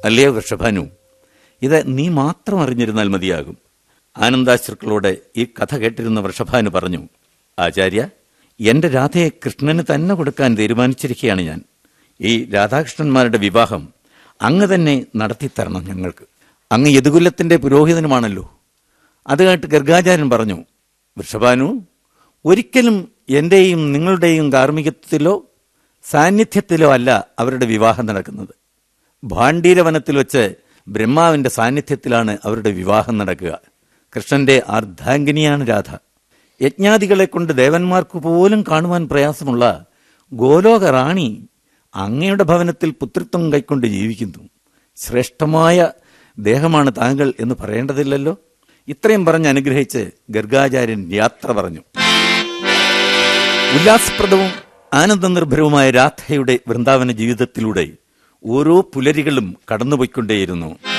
അല്ലയോ വൃഷഭാനു ഇത് നീ മാത്രം അറിഞ്ഞിരുന്നാൽ മതിയാകും ആനന്ദാശ്രുക്കളോട് ഈ കഥ കേട്ടിരുന്ന വൃഷഭാനു പറഞ്ഞു ആചാര്യ എന്റെ രാധയെ കൃഷ്ണന് തന്നെ കൊടുക്കാൻ തീരുമാനിച്ചിരിക്കുകയാണ് ഞാൻ ഈ രാധാകൃഷ്ണന്മാരുടെ വിവാഹം അങ്ങ് തന്നെ നടത്തിത്തരണം ഞങ്ങൾക്ക് അങ്ങ് യദുകുലത്തിന്റെ പുരോഹിതനുമാണല്ലോ അത് കേട്ട് ഗർഗാചാര്യൻ പറഞ്ഞു വൃഷഭാനു ഒരിക്കലും എന്റെയും നിങ്ങളുടെയും കാർമ്മികത്വത്തിലോ സാന്നിധ്യത്തിലോ അല്ല അവരുടെ വിവാഹം നടക്കുന്നത് ഭാണ്ഡീരവനത്തിൽ വെച്ച് ബ്രഹ്മാവിന്റെ സാന്നിധ്യത്തിലാണ് അവരുടെ വിവാഹം നടക്കുക കൃഷ്ണന്റെ അർദ്ധാംഗിനിയാണ് രാധ യജ്ഞാദികളെ കൊണ്ട് ദേവന്മാർക്ക് പോലും കാണുവാൻ പ്രയാസമുള്ള ഗോലോക റാണി അങ്ങയുടെ ഭവനത്തിൽ പുത്രിത്വം കൈക്കൊണ്ട് ജീവിക്കുന്നു ശ്രേഷ്ഠമായ ദേഹമാണ് താങ്കൾ എന്ന് പറയേണ്ടതില്ലല്ലോ ഇത്രയും പറഞ്ഞ് അനുഗ്രഹിച്ച് ഗർഗാചാര്യൻ യാത്ര പറഞ്ഞു ഉല്ലാസപ്രദവും ആനന്ദനിർഭരവുമായ രാധയുടെ വൃന്ദാവന ജീവിതത്തിലൂടെ ഓരോ പുലരികളും കടന്നുപോയിക്കൊണ്ടേയിരുന്നു